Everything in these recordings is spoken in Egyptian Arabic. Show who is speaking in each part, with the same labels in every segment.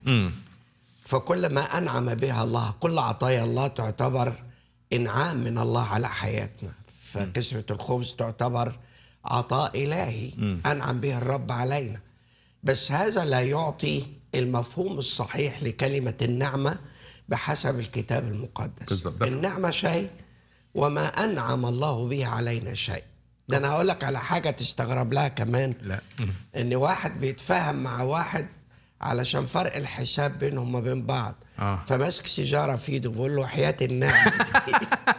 Speaker 1: امم
Speaker 2: فكل ما أنعم بها الله كل عطايا الله تعتبر إنعام من الله على حياتنا فكسرة الخبز تعتبر عطاء إلهي أنعم به الرب علينا بس هذا لا يعطي المفهوم الصحيح لكلمة النعمة بحسب الكتاب المقدس
Speaker 1: بالظبط. ده ف-
Speaker 2: النعمة شيء وما أنعم الله به علينا شيء ده أنا هقول لك على حاجة تستغرب لها كمان
Speaker 1: لا مم.
Speaker 2: ان واحد بيتفاهم مع واحد علشان فرق الحساب بينهم وبين بعض
Speaker 1: آه.
Speaker 2: فماسك سيجاره في ايده بيقول له حياه النعمه دي.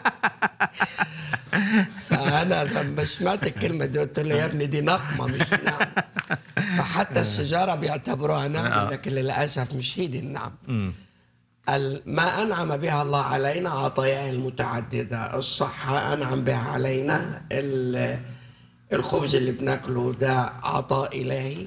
Speaker 2: فانا لما سمعت الكلمه دي قلت له يا ابني دي نقمه مش نعمه فحتى السيجاره بيعتبروها نعمه
Speaker 1: آه.
Speaker 2: لكن للاسف مش هي دي النعمه
Speaker 1: مم.
Speaker 2: ال- ما أنعم بها الله علينا عطاياه المتعددة الصحة أنعم بها علينا ال- الخبز اللي بناكله ده عطاء إلهي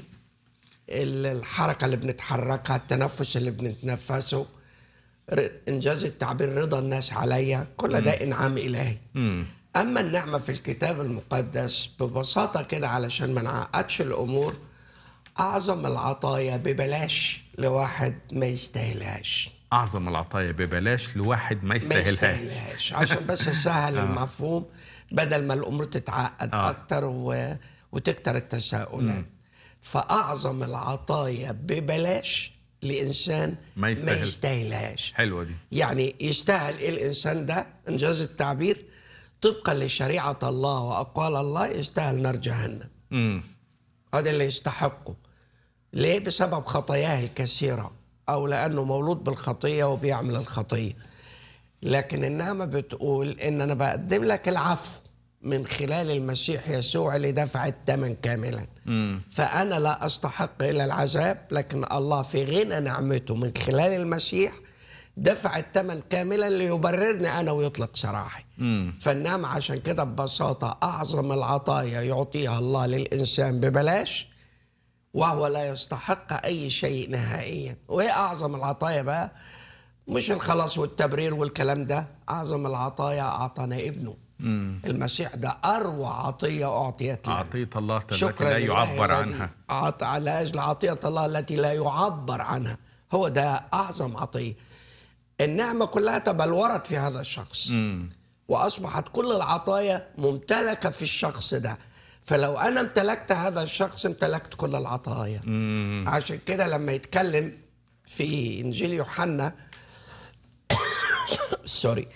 Speaker 2: ال- الحركة اللي بنتحركها التنفس اللي بنتنفسه ر- إنجاز التعبير رضا الناس عليا كل ده إنعام إلهي
Speaker 1: مم.
Speaker 2: أما النعمة في الكتاب المقدس ببساطة كده علشان ما نعقدش الأمور أعظم العطايا ببلاش لواحد ما يستاهلهاش
Speaker 1: اعظم العطايا ببلاش لواحد ما
Speaker 2: ما
Speaker 1: يستاهلهاش
Speaker 2: يستاهلهاش عشان بس اسهل المفهوم بدل ما الامور تتعقد
Speaker 1: آه.
Speaker 2: اكتر و... وتكتر التساؤلات فاعظم العطايا ببلاش لانسان
Speaker 1: ما يستاهل.
Speaker 2: ما يستاهلهاش
Speaker 1: حلوه دي
Speaker 2: يعني يستاهل ايه الانسان ده انجاز التعبير طبقا لشريعه الله واقوال الله يستاهل نار جهنم
Speaker 1: مم.
Speaker 2: هذا اللي يستحقه ليه بسبب خطاياه الكثيرة أو لأنه مولود بالخطية وبيعمل الخطية لكن النعمة بتقول إن أنا بقدم لك العفو من خلال المسيح يسوع اللي دفع الثمن كاملا
Speaker 1: مم.
Speaker 2: فأنا لا أستحق إلا العذاب لكن الله في غنى نعمته من خلال المسيح دفع الثمن كاملا ليبررني أنا ويطلق سراحي
Speaker 1: مم.
Speaker 2: فالنعمة عشان كده ببساطة أعظم العطايا يعطيها الله للإنسان ببلاش وهو لا يستحق أي شيء نهائيا وإيه أعظم العطايا بقى مش الخلاص والتبرير والكلام ده أعظم العطايا أعطانا ابنه
Speaker 1: مم.
Speaker 2: المسيح ده أروع عطية أعطيت لنا
Speaker 1: عطيه الله التي
Speaker 2: شكرا
Speaker 1: لا
Speaker 2: لله
Speaker 1: يعبر
Speaker 2: الذي
Speaker 1: عنها
Speaker 2: عط... على أجل عطية الله التي لا يعبر عنها هو ده أعظم عطية النعمة كلها تبلورت في هذا الشخص
Speaker 1: مم.
Speaker 2: واصبحت كل العطايا ممتلكه في الشخص ده فلو انا امتلكت هذا الشخص امتلكت كل العطايا
Speaker 1: مم.
Speaker 2: عشان كده لما يتكلم في انجيل يوحنا سوري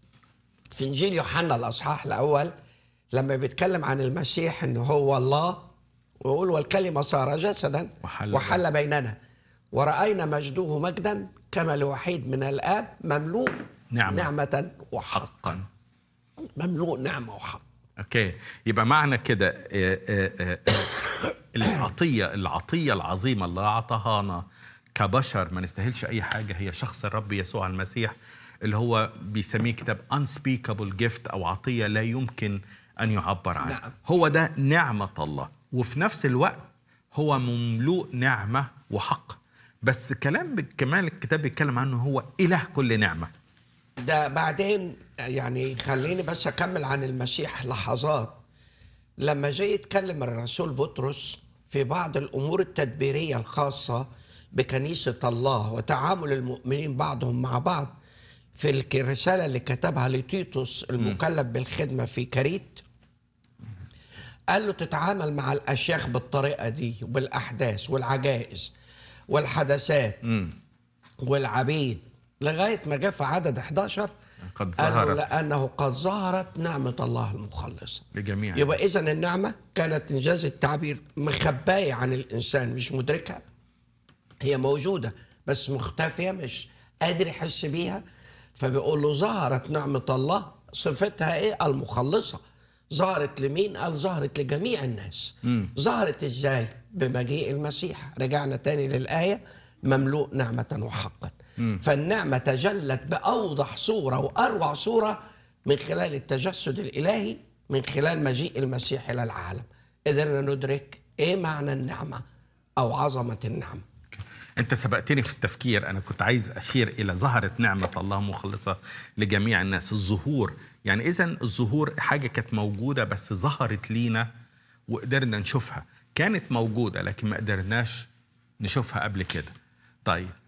Speaker 2: في انجيل يوحنا الاصحاح الاول لما بيتكلم عن المسيح انه هو الله ويقول والكلمه صار جسدا
Speaker 1: وحل
Speaker 2: وحل بيننا وراينا مجده مجدا كما لوحيد من الاب مملوء
Speaker 1: نعمة.
Speaker 2: نعمه وحقا
Speaker 1: حقا
Speaker 2: مملوء نعمه وحق
Speaker 1: اوكي يبقى معنى كده آه، آه، آه، آه، العطيه العطيه العظيمه اللي اعطاهانا كبشر ما نستاهلش اي حاجه هي شخص الرب يسوع المسيح اللي هو بيسميه كتاب unspeakable gift او عطيه لا يمكن ان يعبر عنها
Speaker 2: نعم.
Speaker 1: هو ده نعمه الله وفي نفس الوقت هو مملوء نعمه وحق بس كلام ب- كمان الكتاب بيتكلم عنه هو اله كل نعمه
Speaker 2: ده بعدين يعني خليني بس اكمل عن المسيح لحظات لما جاي يتكلم الرسول بطرس في بعض الامور التدبيريه الخاصه بكنيسه الله وتعامل المؤمنين بعضهم مع بعض في الك- الرساله اللي كتبها لتيتوس المكلف بالخدمه في كريت قال له تتعامل مع الاشياخ بالطريقه دي وبالاحداث والعجائز والحدثات
Speaker 1: مم.
Speaker 2: والعبيد لغايه ما جاء في عدد 11
Speaker 1: قد
Speaker 2: قالوا
Speaker 1: ظهرت
Speaker 2: لانه قد ظهرت نعمه الله المخلصه
Speaker 1: لجميع
Speaker 2: يبقى اذا النعمه كانت انجاز التعبير مخبايه عن الانسان مش مدركها هي موجوده بس مختفيه مش قادر يحس بيها فبيقول له ظهرت نعمه الله صفتها ايه المخلصه ظهرت لمين قال ظهرت لجميع الناس ظهرت ازاي بمجيء المسيح رجعنا تاني للايه مملوء نعمه وحقا فالنعمه تجلت باوضح صوره واروع صوره من خلال التجسد الالهي من خلال مجيء المسيح الى العالم قدرنا ندرك ايه معنى النعمه او عظمه النعمه
Speaker 1: انت سبقتني في التفكير انا كنت عايز اشير الى ظهرت نعمه الله مخلصه لجميع الناس الظهور يعني اذا الظهور حاجه كانت موجوده بس ظهرت لينا وقدرنا نشوفها كانت موجوده لكن ما قدرناش نشوفها قبل كده طيب